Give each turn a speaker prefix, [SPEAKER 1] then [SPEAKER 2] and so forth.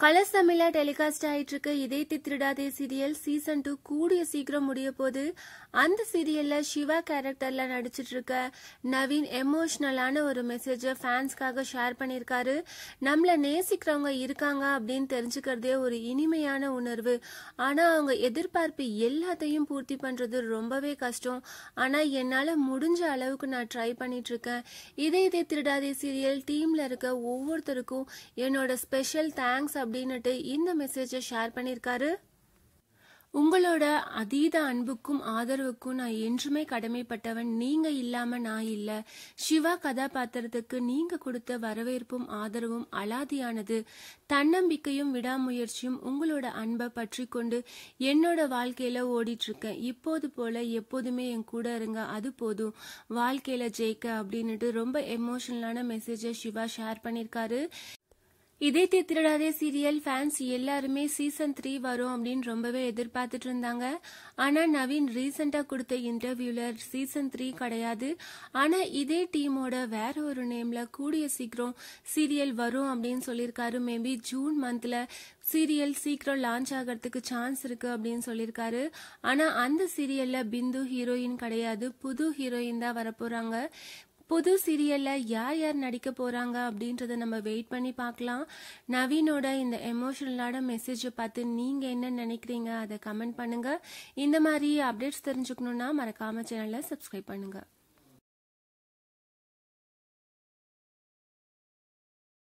[SPEAKER 1] colours தமிழ்ல telecast ஆயிட்டு இருக்க இதயத்தை திருடாதே சீரியல் சீசன் டூ கூடிய சீக்கிரம் முடிய போது அந்த சீரியல்ல சிவா கேரக்டர்ல நடிச்சிட்டு இருக்க நவீன் எமோஷனலான ஒரு மெசேஜை ஃபேன்ஸ்க்காக ஷேர் பண்ணியிருக்காரு நம்மள நேசிக்கிறவங்க இருக்காங்க அப்படின்னு தெரிஞ்சுக்கிறதே ஒரு இனிமையான உணர்வு ஆனா அவங்க எதிர்பார்ப்பு எல்லாத்தையும் பூர்த்தி பண்றது ரொம்பவே கஷ்டம் ஆனா என்னால முடிஞ்ச அளவுக்கு நான் ட்ரை பண்ணிட்டு இருக்கேன் இதயத்தை திருடாதே சீரியல் டீம்ல இருக்க ஒவ்வொருத்தருக்கும் என்னோட ஸ்பெஷல் தேங்க்ஸ் அப்படின்னுட்டு இந்த மெசேஜை ஷேர் பண்ணியிருக்காரு உங்களோட அதீத அன்புக்கும் ஆதரவுக்கும் நான் என்றுமே கடமைப்பட்டவன் நீங்க இல்லாம நான் இல்ல சிவா கதாபாத்திரத்துக்கு நீங்க கொடுத்த வரவேற்பும் ஆதரவும் அலாதியானது தன்னம்பிக்கையும் விடாமுயற்சியும் உங்களோட அன்பை பற்றி கொண்டு என்னோட வாழ்க்கையில ஓடிட்டு இருக்கேன் இப்போது போல எப்போதுமே என் கூட இருங்க அது போதும் வாழ்க்கையில ஜெயிக்க அப்படின்னுட்டு ரொம்ப எமோஷனலான மெசேஜை சிவா ஷேர் பண்ணியிருக்காரு இதே திருடாதே சீரியல் ஃபேன்ஸ் எல்லாருமே சீசன் த்ரீ வரும் அப்படின்னு ரொம்பவே எதிர்பார்த்துட்டு இருந்தாங்க ஆனா நவீன் ரீசெண்டா கொடுத்த இன்டர்வியூல சீசன் த்ரீ கிடையாது ஆனா இதே டீமோட வேற ஒரு நேம்ல கூடிய சீக்கிரம் சீரியல் வரும் அப்படின்னு சொல்லியிருக்காரு மேபி ஜூன் மந்த்ல சீரியல் சீக்கிரம் லான்ச் ஆகிறதுக்கு சான்ஸ் இருக்கு அப்படின்னு சொல்லியிருக்காரு ஆனா அந்த சீரியல்ல பிந்து ஹீரோயின் கிடையாது புது ஹீரோயின் தான் வரப்போறாங்க புது சீரியல்ல யார் யார் நடிக்க போறாங்க அப்படின்றத நம்ம வெயிட் பண்ணி பார்க்கலாம் நவீனோட இந்த எமோஷனலான மெசேஜை பார்த்து நீங்க என்ன நினைக்கிறீங்க அதை கமெண்ட் பண்ணுங்க இந்த மாதிரி அப்டேட்ஸ் தெரிஞ்சுக்கணும்னா மறக்காம சேனலை சப்ஸ்கிரைப் பண்ணுங்க